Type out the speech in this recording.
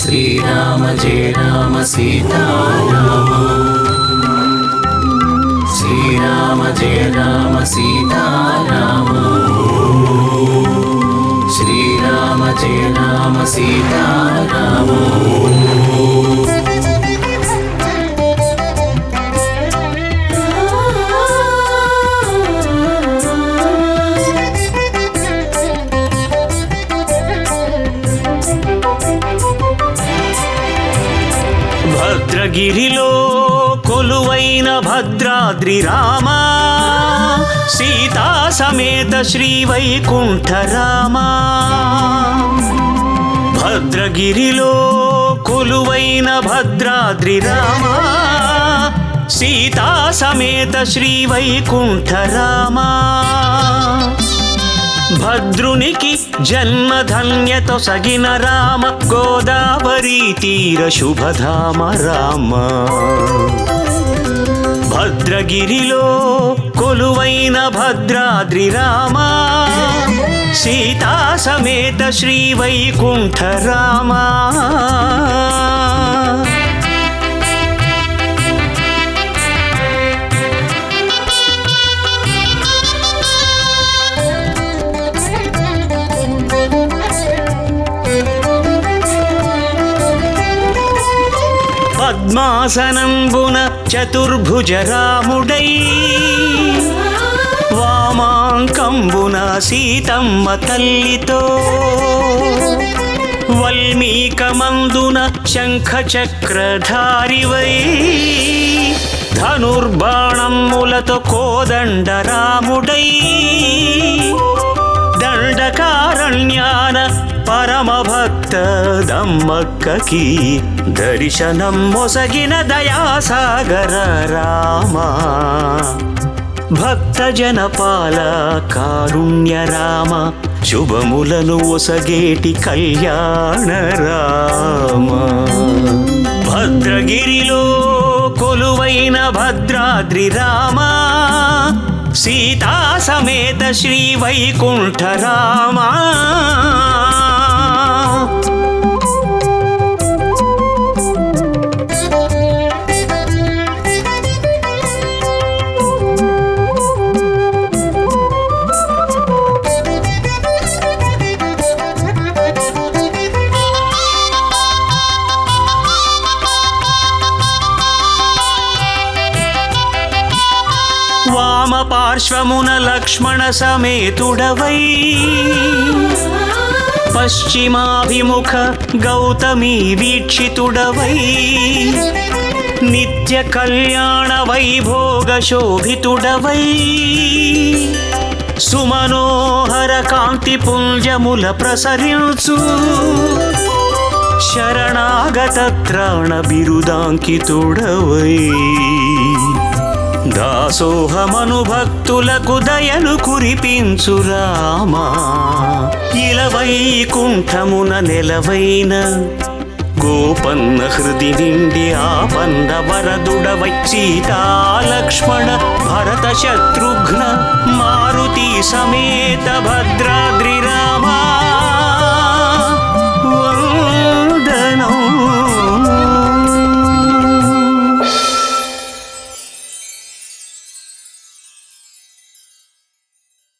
శ్రీరామ జయ రామ సీతారామ శ్రీరామ జయ రామ సీతారామ శ్రీరామ జయ రామ సీతారామ భద్రగిరిలో కొలువైన భద్రాద్రి రామ సీతా సమేత శ్రీ వైకుంఠ రామ భద్రగిరిలో కొలువైన భద్రాద్రి రామ సీతా సమేత శ్రీ వైకుంఠ రామ భద్రునికి జన్మధన్యత సగిన రామ గోదావరి తీర శుభధామ రామ భద్రగిరిలో కొలువైన భద్రాద్రి రామ సీతా సమేత శ్రీ వైకుంఠ రామ పద్మాసనంబున చతుర్భుజ రాముడై వామాంకంబున సీతమ్మ తల్లితో వల్మీకమందున శంఖ చక్రధారివై ధనుర్బాణములతో కోదండ రాముడై దండకారణ్యాన పరమ భక్త దమ్మక్కకి దర్శనం మొసగిన దయాసాగర రామ భక్త జనపాల కారుణ్య రామ శుభములను ఒసగేటి కళ్యాణ రామ భద్రగిరిలో కొలువైన భద్రాద్రి రామ సీతా సమేత శ్రీ వైకుంఠ రామ వామ పార్శ్వమున లక్ష్మణ సమేతుడవై పశ్చిమాభిముఖ గౌతమి వీక్షితుడవై నిత్య కళ్యాణ వైభోగ శోభితుడవై సుమనోహర కాంతి పుంజముల ప్రసరించు శరణాగత త్రాణ బిరుదాంకితుడవై దాసోహమను భక్తులకు దయను కురిపించు రామా ఇలవైకుంఠమున నెలవైన గోపన్న హృది నిండి ఆపన్న వరదుడవై సీతా లక్ష్మణ భరత శత్రుఘ్న మారుతి సమేత భద్రా